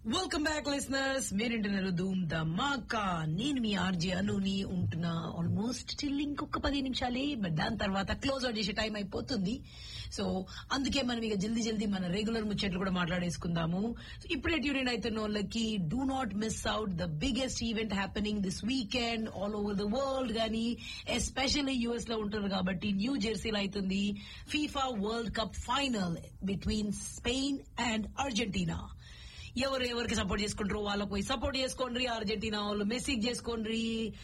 Welcome back listeners మీరింటున్నారు ధూమ్ ధమాకా నేను మీ RJ అనుని ఉంటున్నా ఆల్మోస్ట్ చిల్ ఇంకొక పది నిమిషాలే బట్ దాని తర్వాత క్లోజ్ అవుట్ చేసే టైం అయిపోతుంది సో అందుకే మనం ఇక జల్దీ జల్దీ మన రెగ్యులర్ ముచ్చట్లు కూడా మాట్లాడేసుకుందాము So, ఇప్పుడే ట్యూన్ అవుతున్న వాళ్ళకి do not miss out the biggest event happening this weekend all over the world గానీ ఎస్పెషల్లీ యుఎస్ లో ఉంటారు కాబట్టి న్యూ జెర్సీలో అవుతుంది FIFA world cup final between Spain and Argentina ఎవరు ఎవరికి సపోర్ట్ చేసుకుంటారో వాళ్ళకి పోయి సపోర్ట్ చేసుకోండి అర్జెంటీనా వాళ్ళు మెస్సీకి చేసుకోండి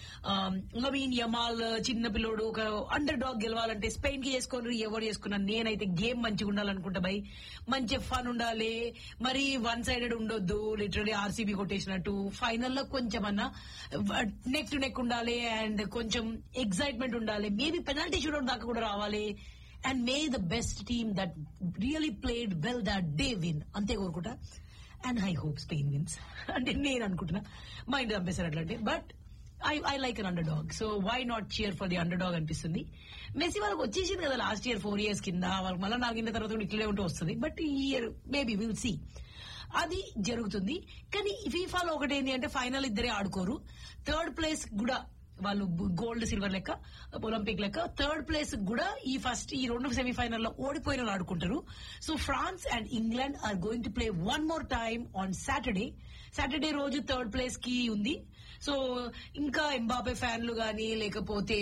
నవీన్ యమాల్ చిన్న పిల్లోడు ఒక అండర్ డాగ్ గెలవాలంటే స్పెయిన్ కి చేసుకోండి ఎవరు చేసుకున్నా నేనైతే గేమ్ మంచిగా ఉండాలనుకుంటా బై మంచి ఫన్ ఉండాలి మరి వన్ సైడెడ్ ఉండొద్దు లిటరలీ ఆర్సీబీ కొట్టేసినట్టు ఫైనల్ లో కొంచెం అన్నా నెక్ టు నెక్ ఉండాలి అండ్ కొంచెం ఎగ్జైట్మెంట్ ఉండాలి మేబీ పెనాల్టీ షూట్ దాకా కూడా రావాలి and may the best team that really played well that day win అంతే కోరుకుంటా and I hope Spain wins అంటే నేను అనుకుంటున్నా మైండ్ చంపేశారు అట్లంటే but I I like an underdog so why not cheer for the underdog అనిపిస్తుంది messy వాళ్ళకి వచ్చేసింది కదా లాస్ట్ ఇయర్ ఫోర్ ఇయర్స్ కింద వాళ్ళకి మళ్ళీ నాగిన తర్వాత కూడా ఇట్లే ఉంటూ వస్తుంది బట్ ఈ ఇయర్ మేబీ విల్ సీ అది జరుగుతుంది కానీ ఫీఫాలో ఒకటి ఏంటి అంటే ఫైనల్ ఇద్దరే ఆడుకోరు థర్డ్ ప్లేస్ కూడా వాళ్ళు గోల్డ్ సిల్వర్ లెక్క ఒలింపిక్ లెక్క థర్డ్ ప్లేస్ కూడా ఈ ఫస్ట్ ఈ రెండు సెమీఫైనల్ లో ఓడిపోయిన వాళ్ళు ఆడుకుంటారు so France and England are going to play one more time on Saturday Saturday రోజు థర్డ్ ప్లేస్ కి ఉంది సో ఇంకా ఎంబాబే ఫ్యాన్లు గానీ లేకపోతే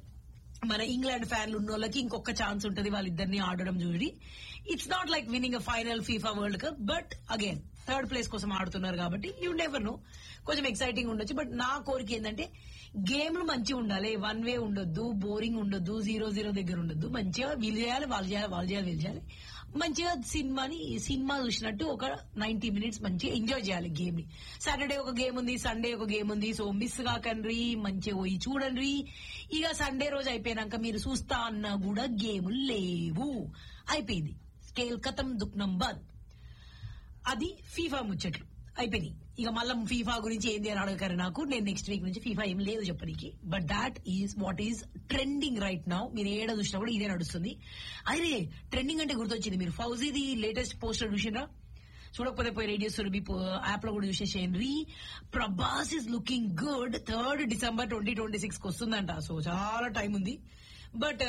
మన ఇంగ్లాండ్ ఫ్యాన్లు ఉన్న వాళ్ళకి ఇంకొక ఛాన్స్ ఉంటుంది వాళ్ళిద్దరిని ఆడడం చూడి it's not like winning a final FIFA world cup but again third place కోసం ఆడుతున్నారు కాబట్టి యూ నెవర్ నో కొంచెం ఎక్సైటింగ్ ఉండొచ్చు బట్ నా కోరిక ఏంటంటే గేమ్లు మంచిగా ఉండాలి వన్ వే ఉండొద్దు బోరింగ్ ఉండొద్దు జీరో జీరో దగ్గర ఉండొద్దు మంచిగా వీళ్ళు చేయాలి వాళ్ళు చేయాలి వాళ్ళు చేయాలి వీళ్ళు చేయాలి మంచిగా సినిమాని సినిమా చూసినట్టు ఒక నైన్టీ మినిట్స్ మంచిగా ఎంజాయ్ చేయాలి గేమ్ ని సాటర్డే ఒక గేమ్ ఉంది సండే ఒక గేమ్ ఉంది సో మిస్ కాకండ్రి మంచిగా పోయి చూడండి ఇక సండే రోజు అయిపోయినాక మీరు చూస్తా అన్నా కూడా గేములు లేవు అయిపోయింది స్కేల్ కథం దుఃఖం బంద్ అది ఫీఫా ముచ్చట్లు అయిపోయినాయి ఇక మళ్ళీ ఫీఫా గురించి ఏంది అని అడగరు నాకు నేను నెక్స్ట్ వీక్ నుంచి ఫీఫా ఏం లేదు చెప్పడానికి but that is what is trending right now మీరు ఏడ చూసినా కూడా ఇదే నడుస్తుంది అరే ట్రెండింగ్ అంటే గుర్తొచ్చింది మీరు ఫౌజీది లేటెస్ట్ పోస్టర్ చూసినా చూడకపోతే పోయి రేడియో సురభి యాప్ లో కూడా చూసేసేయండి Prabhas is looking good third December twenty twenty six కి వస్తుందంట సో చాలా టైం ఉంది బట్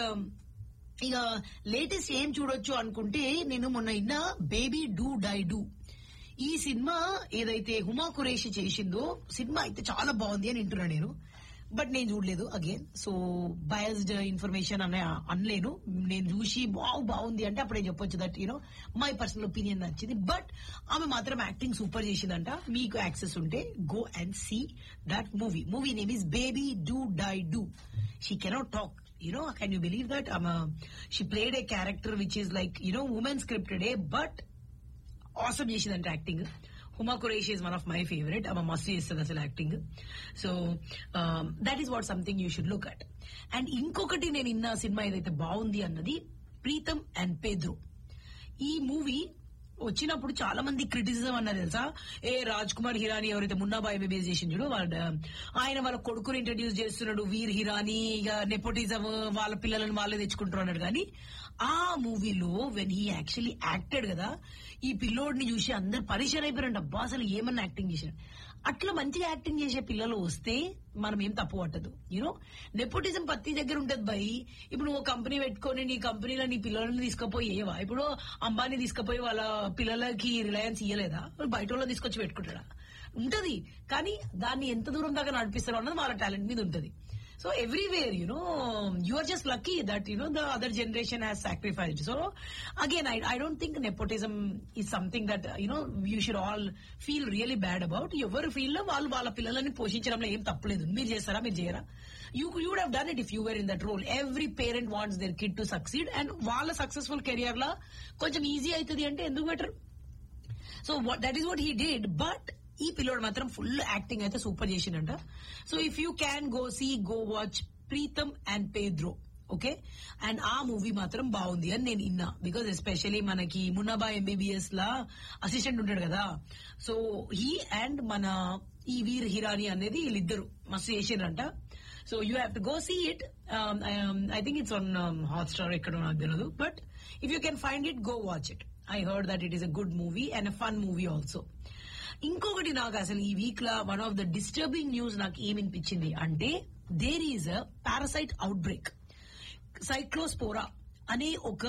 ఇక లేటెస్ట్ ఏం చూడొచ్చు అనుకుంటే నేను మొన్న ఇన్న బేబీ డూ డై డూ ఈ సినిమా ఏదైతే హుమా కురేషి చేసిందో సినిమా అయితే చాలా బాగుంది అని వింటున్నా నేను బట్ నేను చూడలేదు అగైన్ సో బయస్డ్ ఇన్ఫర్మేషన్ అనే అనలేను నేను చూసి బాగు బాగుంది అంటే అప్పుడే చెప్పొచ్చు that you know my personal opinion నచ్చింది బట్ ఆమె మాత్రం యాక్టింగ్ సూపర్ చేసిందంట మీకు యాక్సెస్ ఉంటే go and see that movie movie name is baby do die do she cannot talk you know, can you believe that? Um, uh, she played a character which is like, you know, woman scripted, eh? But awesome చేసిందంటే acting Huma Qureshi is one of my favourite ఆమె మస్తు చేస్తుంది అసలు acting so that is what something you should look at and ఇంకొకటి నేను ఇన్న cinema ఏదైతే బాగుంది అన్నది ప్రీతం అండ్ పేద్రో ఈ మూవీ వచ్చినప్పుడు చాలా మంది క్రిటిసిజం అన్నారు తెలుసా ఏ రాజ్ కుమార్ హిరానీ ఎవరైతే మున్నాబాయ్ బేబీస్ చేసిండు చూడు వాళ్ళ ఆయన వాళ్ళ కొడుకుని ఇంట్రడ్యూస్ చేస్తున్నాడు వీర్ హిరానీ ఇక నెపోటిజం వాళ్ళ పిల్లలను వాళ్ళే తెచ్చుకుంటారు అన్నాడు కానీ ఆ మూవీలో వెన్ హీ యాక్చువల్లీ యాక్టెడ్ కదా ఈ పిల్లోడిని చూసి అందరు పరిచయం అయిపోయారంట అబ్బా అసలు ఏమన్నా యాక్టింగ్ చేశాడు అట్లా మంచిగా యాక్టింగ్ చేసే పిల్లలు వస్తే మనం ఏం తప్పు పట్టదు యూనో నెపోటిజం పత్తి దగ్గర ఉంటది బై ఇప్పుడు నువ్వు కంపెనీ పెట్టుకొని నీ కంపెనీలో నీ పిల్లలని తీసుకుపోయి ఏవా ఇప్పుడు అంబానీ తీసుకుపోయి వాళ్ళ పిల్లలకి రిలయన్స్ ఇయ్యలేదా బయట వాళ్ళని తీసుకొచ్చి పెట్టుకుంటాడా ఉంటది కానీ దాన్ని ఎంత దూరం దాకా నడిపిస్తారో అన్నది వాళ్ళ టాలెంట్ మీద ఉంటది so everywhere you know you are just lucky that you know the other generation has sacrificed so again I I don't think nepotism is something that you know you should all feel really bad about ఎవరు feel లో వాళ్ళు వాళ్ళ పిల్లలని పోషించడంలో ఏం తప్పలేదు మీరు చేస్తారా మీరు చేయరా you you would done it if you were in that role every parent wants their kid to succeed and వాళ్ళ సక్సెస్ఫుల్ కెరియర్ లో కొంచెం ఈజీ అవుతుంది అంటే ఎందుకు better so that is what he did but ఈ పిల్లోడు మాత్రం ఫుల్ యాక్టింగ్ అయితే సూపర్ చేసిండంట so if you can go see go watch Pritam and Pedro okay and ఆ మూవీ మాత్రం బాగుంది అని నేను ఇన్నా బికాస్ ఎస్పెషలీ మనకి మున్నాబా ఎంబీబీఎస్ లా అసిస్టెంట్ ఉంటాడు కదా సో హీ అండ్ మన ఈ వీర్ హిరాని అనేది వీళ్ళిద్దరు మస్తు చేసిండ్రంట so you have to go see it I think it's on Hotstar ఎక్కడో నాకు తెలియదు but if you can find it go watch it I heard that it is a good movie and a fun movie also ఇంకొకటి నాకు అసలు ఈ week లో one of the disturbing news నాకు ఏమనిపించింది అంటే there is a parasite outbreak cyclospora అనే ఒక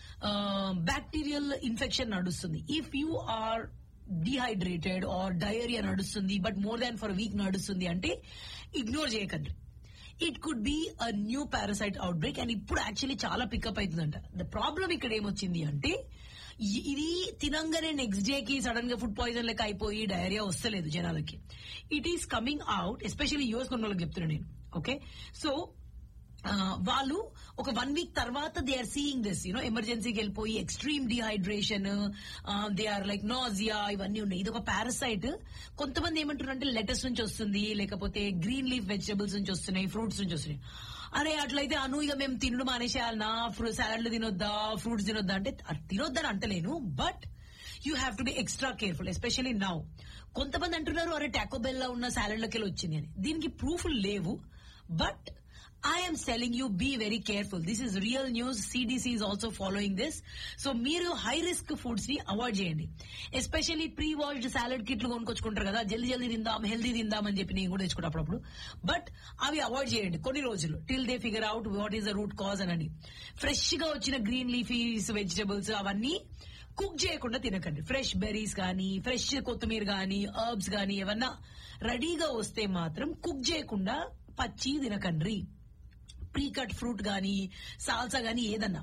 బ్యాక్టీరియల్ ఇన్ఫెక్షన్ నడుస్తుంది if you are dehydrated or diarrhoea నడుస్తుంది but more than four week నడుస్తుంది అంటే ఇగ్నోర్ చేయకండి it could be a new parasite outbreak and ఇప్పుడు యాక్చువల్లీ చాలా pick up అవుతుందంట ద ప్రాబ్లం ఇక్కడ ఏమొచ్చింది అంటే ఇ- ఇది తినంగానే నెక్స్ట్ డే కి సడన్ గా ఫుడ్ పాయిజన్ లెక్క అయిపోయి డయేరియా వస్తలేదు జనాలకి it is coming out especially US కొన్ని వాళ్ళకి చెప్తున్నా నేను ఓకే సో ఆ, వాళ్ళు ఒక వన్ వీక్ తర్వాత they are seeing this you know ఎమర్జెన్సీకి వెళ్ళిపోయి extreme dehydration they are like nausea ఇవన్నీ ఉన్నాయి ఇది ఒక పారాసైట్ కొంతమంది ఏమంటారు అంటే లెటర్స్ నుంచి వస్తుంది లేకపోతే గ్రీన్ లీఫ్ వెజిటబుల్స్ నుంచి వస్తున్నాయి ఫ్రూట్స్ నుంచి వస్తున్నాయి అరే అట్లయితే అను ఇక మేము తినడం మానేసేయాలనా ఫ్రూ సాలడ్లు తినొద్దా ఫ్రూట్స్ తినొద్దా అంటే అది తినొద్దని అంటలేను but you have to be extra careful especially now కొంతమంది అంటున్నారు అరే టాకో బెల్ లో ఉన్న సాలడ్ లకి వచ్చింది అని దీనికి ప్రూఫ్ లేవు but I'm telling you be very careful this is real news CDC is also following this so మీరు హై రిస్క్ ఫుడ్స్ ని అవాయిడ్ చేయండి ఎస్పెషల్లీ ప్రీ వాష్డ్ సాలడ్ కిట్లు కొనుక్కొచ్చుకుంటారు కదా జల్దీ జల్దీ తిందాం హెల్దీ తిందాం అని చెప్పి నేను కూడా తెచ్చుకుంటా అప్పుడప్పుడు బట్ అవి అవాయిడ్ చేయండి కొన్ని రోజులు till they figure out what is the root cause అని ఫ్రెష్ గా వచ్చిన గ్రీన్ లీఫీస్ వెజిటబుల్స్ అవన్నీ కుక్ చేయకుండా తినకండి ఫ్రెష్ బెర్రీస్ కానీ ఫ్రెష్ కొత్తిమీర కానీ హర్బ్స్ కానీ ఏమన్నా రెడీగా వస్తే మాత్రం కుక్ చేయకుండా పచ్చి తినకండి ప్రీ కట్ ఫ్రూట్ గానీ సాల్సా గానీ ఏదన్నా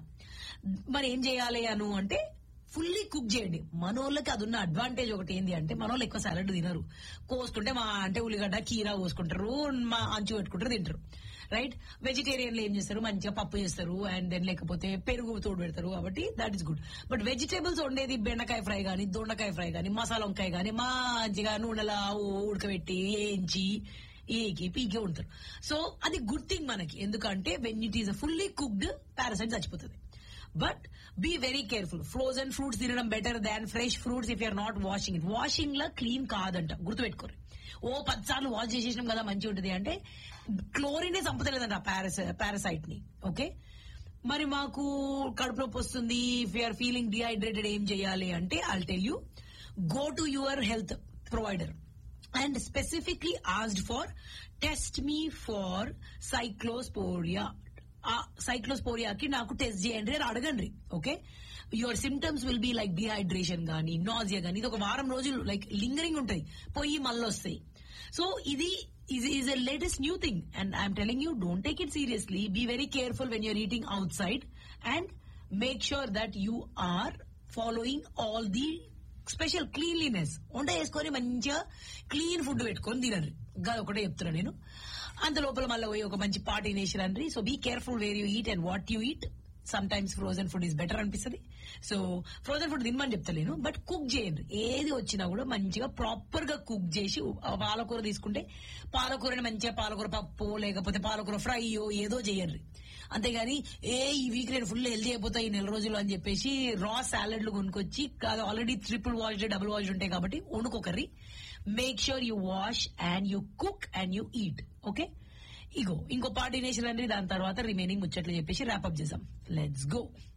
మరి ఏం చేయాలి అను అంటే ఫుల్లీ కుక్ చేయండి మనోళ్ళకి అది ఉన్న అడ్వాంటేజ్ ఒకటి ఏంది అంటే మనోళ్ళు ఎక్కువ సాలడ్ తినరు కోస్తుంటే మా అంటే ఉల్లిగడ్డ కీరా కోసుకుంటారు మా అంచు పెట్టుకుంటారు తింటారు రైట్ వెజిటేరియన్లు ఏం చేస్తారు మంచిగా పప్పు చేస్తారు అండ్ దెన్ లేకపోతే పెరుగు తోడు పెడతారు కాబట్టి that is good but vegetables వండేది బెండకాయ ఫ్రై గానీ దొండకాయ ఫ్రై గానీ మసాలా వంకాయ గానీ మంచిగా నూనెలా ఉడకబెట్టి వేయించి ఏకి పీకే ఉంటారు సో అది గుడ్ థింగ్ మనకి ఎందుకంటే when it is fully cooked parasite చచ్చిపోతుంది but be very careful frozen fruits తినడం better than fresh fruits if you're not washing it washing లో క్లీన్ కాదంట గుర్తుపెట్టుకోరు ఓ పది సార్లు వాష్ చేసేసినాం కదా మంచిగా ఉంటుంది అంటే క్లోరినే చంపుతలేదంట పారాస పారాసైట్ ని ఓకే మరి మాకు కడుపు నొప్పి వస్తుంది ఇఫ్ యూఆర్ ఫీలింగ్ డిహైడ్రేటెడ్ ఏం చేయాలి అంటే I tell you go to your health provider and specifically asked for test me for cyclospora ఆ సైక్లోస్పోరియాకి నాకు టెస్ట్ చేయండి అని అడగండి okay your symptoms will be like dehydration గానీ నాజియా గానీ ఇది ఒక వారం రోజులు లైక్ లింగరింగ్ ఉంటాయి పోయి మళ్ళీ వస్తాయి సో ఇది ఇది is a latest new thing and I'm telling you don't take it seriously be very careful when you're eating outside and make sure that you are following all the special cleanliness వంట చేసుకొని మంచిగా clean food పెట్టుకొని తినండి అది ఒకటే చెప్తున్నా నేను అంత లోపల మళ్ళీ పోయి ఒక మంచి పార్టీ నేసిరండి so be careful where you eat and what you eat sometimes frozen food is better అనిపిస్తుంది సో ఫ్రోజన్ ఫుడ్ తినమని చెప్తలేను బట్ కుక్ చేయండి ఏది వచ్చినా కూడా మంచిగా ప్రాపర్ గా కుక్ చేసి ఆ పాలకూర తీసుకుంటే పాలకూరని మంచిగా పాలకూర పప్పు లేకపోతే పాలకూర ఫ్రై ఏదో చేయండి అంతేగాని ఏ ఈ వీక్ నేను ఫుల్ హెల్దీ అయిపోతా ఈ నెల రోజులు అని చెప్పేసి రా సాలడ్లు కొనుక్కొచ్చి already triple washed double washed ఉంటాయి కాబట్టి వండుకోకర్రీ make sure you wash and you cook and you eat okay ఇగో ఇంకో పార్టీ నేషన్ అండి దాని తర్వాత రిమైనింగ్ ముచ్చట్లు చెప్పేసి ర్యాపప్ చేద్దాం లెట్స్ గో